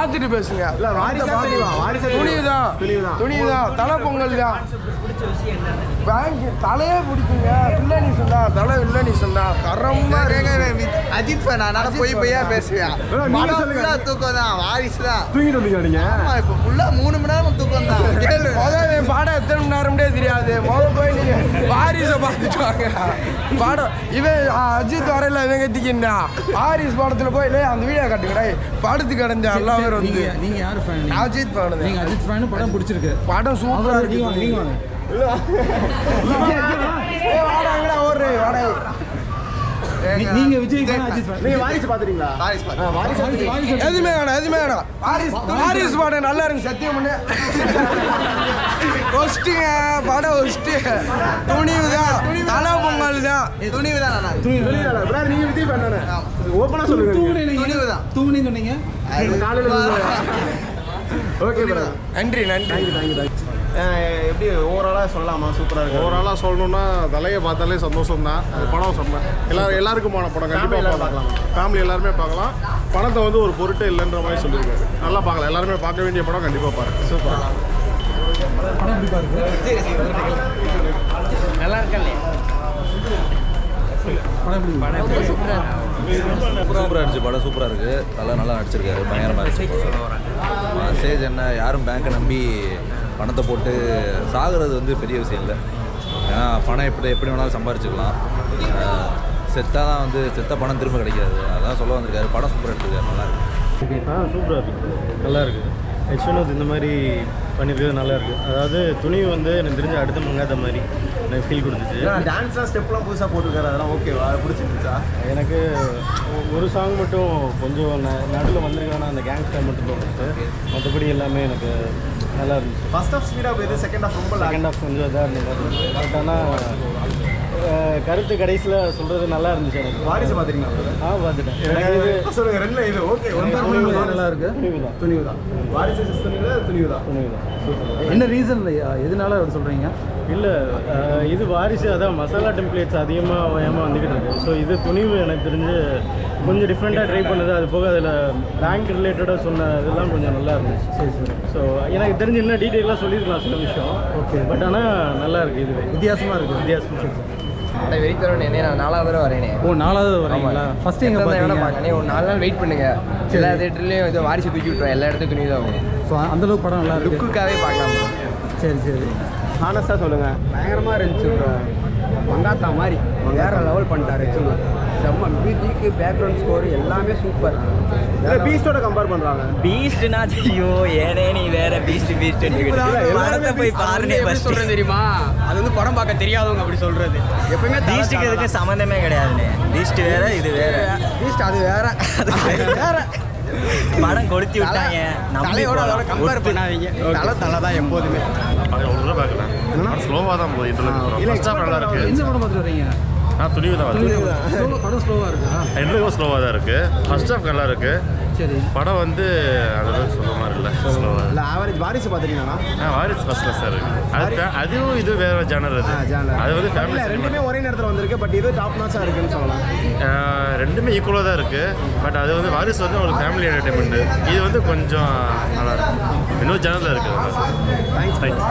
பார்த்துட்டு பேசுங்க இல்ல, வாரிசா பார்த்து- துணிவா? வாரிசா துணிவா? துணிவுதான் துணிவுதான். துணிவுதான் தலை பொங்கல் தான் பேங்க் தலையே பிடிக்குங்க வில்லனி சொன்னா தலை வில்லனி சொன்னா தரமா இருக்கு. அஜித் ஃபேன் அதனால பொய் பொய்யா பேசுவேன் bro, நீங்க படம் சொல்லுங்க. ஃபுல்லா தூக்கம் தான் வாரிசு தான் தூங்கிட்டு வந்தீங்க நீங்க ஆமா இப்போ ஃபுல்லா மூணு மணி நேரம் தூக்கம் தான் கேளு முதல்ல என் பாடம் எத்தனை மணி நேரம்னே தெரியாது முத போய் நீங்க வாரிசை பார்த்துட்டு வாங்க பாடம் இவன் ஆ, அஜித் வரையில இவன் கத்திக்கின்றா வாரிஸ் படத்துல போய் இல்லை அந்த வீடியோ கட்டுக்கடா படுத்து கிடந்த எல்லா பேரும் வந்து நீங்க நீங்க யாரு ஃபேன் அஜித் பாடுது நீங்க அஜித் ஃபேன் படம் பிடிச்சிருக்கு படம் சூப்பரா நீங்க இருக்கு வாங்க நீங்க வாங்க ஏய், வாடா எங்கடா ஓடுற வாடா நீ- நீங்க விஜய் ஃபேன் அஜித் ஃபேன் நீங்க வாரிசு பாத்துறீங்களா வாரிசு பாத்து. வாரிசு வாரிசு வாரிசு எதுவுமே வேணாம் எதுவுமே வேணாம் வாரிஸ் வாரிஸ் படம் நல்லா இருக்கு சத்தியம் பண்ணு ஒஸ்ட்டுங்க படம் ஒஸ்ட்டு துணிவு தான் தலை பொங்கல் தான் துணிவு தான் நல்லா இருக்கு. வெளியில bro, நீங்க விஜய் ஃபேன் தானே ஓப்பனா சொல்லுங்க நீங்க. தூங்குனீங்க துணிவு தான். தூங்குனீங்க சொன்னீங்க அது காலையில ஓகே ப்ரோ நன்றி நன்றி தேங்க்யூ தேங்க்யூ தேங்க்யூ எப்படி ஓவராலாக சொல்லலாமா சூப்பராக இருக்கு ஓவராலாக சொல்லணும்னா தலையை பார்த்தாலே சந்தோஷம் தான் படம் சொன்னேன் எல்லாரும் எல்லாருக்குமான படம் Family கண்டிப்பாக எல்லாரும் பார்க்கலாம் ஃபேமிலி எல்லாருமே பார்க்கலாம் பணத்தை வந்து ஒரு பொருட்டே இல்லைன்ற மாதிரி சொல்லியிருக்காரு நல்லா பார்க்கலாம் எல்லாருமே பார்க்க வேண்டிய படம் கண்டிப்பாக பாருங்க சூப்பர் படம் எப்படி பாருங்க படம் எப்படி சூப்பராக இருந்துச்சு படம் சூப்பராக இருக்குது நல்லா நல்லா நடிச்சிருக்காரு பயங்கரமாக இருந்துச்சு ஸ்டேஜ் என்ன யாரும் பேங்க்கை நம்பி பணத்தை போட்டு சாகுறது வந்து பெரிய விஷயம் இல்லை ஏன்னா பணம் எப்படி எப்படி வேணாலும் சம்பாரிச்சுக்கலாம் அஹ் செத்தா தான் வந்து செத்த பணம் திரும்ப கிடைக்காது அதான் சொல்ல வந்திருக்காரு படம் சூப்பராக எடுத்திருக்காரு நல்லா இருக்கு ஆ சூப்பராக இருக்கு நல்லா இருக்கு ஹெச் வினோத் இந்த மாதிரி பண்ணியிருக்கிறது நல்லா இருக்கு அதாவது துணி வந்து எனக்கு தெரிஞ்ச அடுத்த மங்காத மாதிரி எனக்கு ஃபீல் கொடுத்துச்சு டான்ஸ்லாம் ஸ்டெப்லாம் புதுசாக போட்டிருக்காரு அதெல்லாம் ஓகேவா பிடிச்சிருந்துச்சா எனக்கு ஒ- ஒரு சாங் மட்டும் கொஞ்சம் நடுவில் வந்திருக்கான அந்த கேங்ஸ்டர் மட்டும் தோணுச்சு மற்றபடி எல்லாமே எனக்கு நல்லா இருந்துச்சு ஃபர்ஸ்ட் ஆஃப் ஸ்பீடாக போயிது செகண்ட் ஆஃப் ரொம்ப lag. செகண்ட் ஆஃப் கொஞ்சம் இதாக இருந்த மாதிரி இருந்துச்சு பட் ஆனால் கருத்து கடைசியில் சொல்கிறது நல்லா இருந்துச்சு எனக்கு வாரிசு பார்த்துருக்கீங்களா ஆ பார்த்துட்டேன் எனக்கு இது இப்ப சொல்லுங்க ரெண்டுல இது ஓகே துணிவு தான் நல்லா இருக்கு துணிவு தான் துணிவு தான் வாரிசு துணிவு துணிவு தான் துணிவு தான் சூப்பர் என்ன ரீசன் எதனால அப்படி சொல்றீங்க இல்லை இது வாரிசு அதான் மசாலா டெம்ப்ளேட்ஸ் அதிகமாக ஓயாமல் வந்துக்கிட்டு இருக்கு ஸோ இது துணிவு எனக்கு தெரிஞ்சு கொஞ்சம் டிஃப்ரெண்ட்டாக ட்ரை பண்ணுது அது போக அதில் பேங்க் ரிலேட்டடாக சொன்ன இதெல்லாம் கொஞ்சம் நல்லா இருந்துச்சு சரி சரி ஸோ எனக்கு தெரிஞ்சு இன்னும் டீட்டெயிலாக சொல்லியிருக்கலாம் சில விஷயம் Okay. பட் ஆனால் நல்லா இருக்கு இதுவே வித்தியாசமா இருக்கு வித்தியாசமாக வெறித்தரோட என்ன நான் நாலாவது தடவை வரேனே ஓ நாலாவது வரீங்களா ஃபர்ஸ்ட் எங்க பாத்தீங்க பாருங்க ஒரு நாலு நாள் வெயிட் பண்ணுங்க எல்லா தேட்டர்லயும் இது வாரிசு தூக்கி விட்டுரும் எல்லா இடத்துக்கும் துணி தான் வரும் ஸோ அந்த அளவுக்கு படம் நல்லா இருக்கு லுக்குக்காகவே பார்க்கலாம் bro. சரி சரி ஹானஸ்டாக சொல்லுங்கள் பயங்கரமா இருந்துச்சு ப்ரோ மங்காத்தா மாதிரி வேற லெவல் பண்ணிட்டாரு செம்ம மியூசிக் பேக்ரவுண்ட் ஸ்கோர் எல்லாமே சூப்பர் பீஸ்டோட கம்பேர் பண்ணுறாங்க பீஸ்ட்னா ஐயோ ஏனே நீ வேற பீஸ்ட் பீஸ்ட் படத்தை போய் பாருனே ஃபர்ஸ்ட் சொல்றேன் தெரியுமா அது வந்து படம் பார்க்க தெரியாதவங்க அப்படி சொல்றது எப்பவுமே பீஸ்ட்டுக்கு இதுக்கு சம்மந்தமே கிடையாதுண்ணே பீஸ்ட் வேற இது வேற பீஸ்ட் அது வேற அது வேற படம் கொளுத்தி விட்டாங்க நம்பி தலையோட அதோட போலாம். கம்பேர் பண்ணாதீங்க தலை தலை தான் எப்போதுமே ஒரு தடவை பார்க்கலாம் ஸ்லோவாக தான் போகுது இன்டர்வியூ ஃபர்ஸ்ட் ஹாஃப் நல்லா இருக்கு எந்த படம் பார்த்துட்டு வரீங்க நான் துணிவு தான் வருது Slow- படம் ஸ்லோவா இருக்கா இன்டர்வியூ ஸ்லோவாக தான் இருக்கு ஃபர்ஸ்ட் ஹாஃப் நல்லா இருக்கு சரி படம் வந்து அந்த அளவுக்கு சொல்ல மாதிரி இல்லை ஸ்லோவாக இல்லை ஆவரேஜ் வாரிசு பார்த்துருக்கீங்களா ஆ வாரிஸ் ஃபர்ஸ்ட் கிளாஸாக இருக்கு அது fa- அதுவும் இது வேற ஜானர் அது அது வந்து இல்லை ஃபேமிலி ரெண்டுமே ஒரே நேரத்தில் வந்திருக்கு பட் இது டாப் நாச்சாக இருக்குன்னு சொல்லலாம் ஆஹ் ரெண்டுமே ஈக்குவலாக தான் இருக்குது பட் அது வந்து வாரிசு வந்து ஒரு ஃபேமிலி என்டர்டைன்மெண்ட்டு இது வந்து கொஞ்சம் நல்லா இருக்கு இன்னும் ஜனலில் இருக்குது தேங்க்ஸ் தேங்க்யூ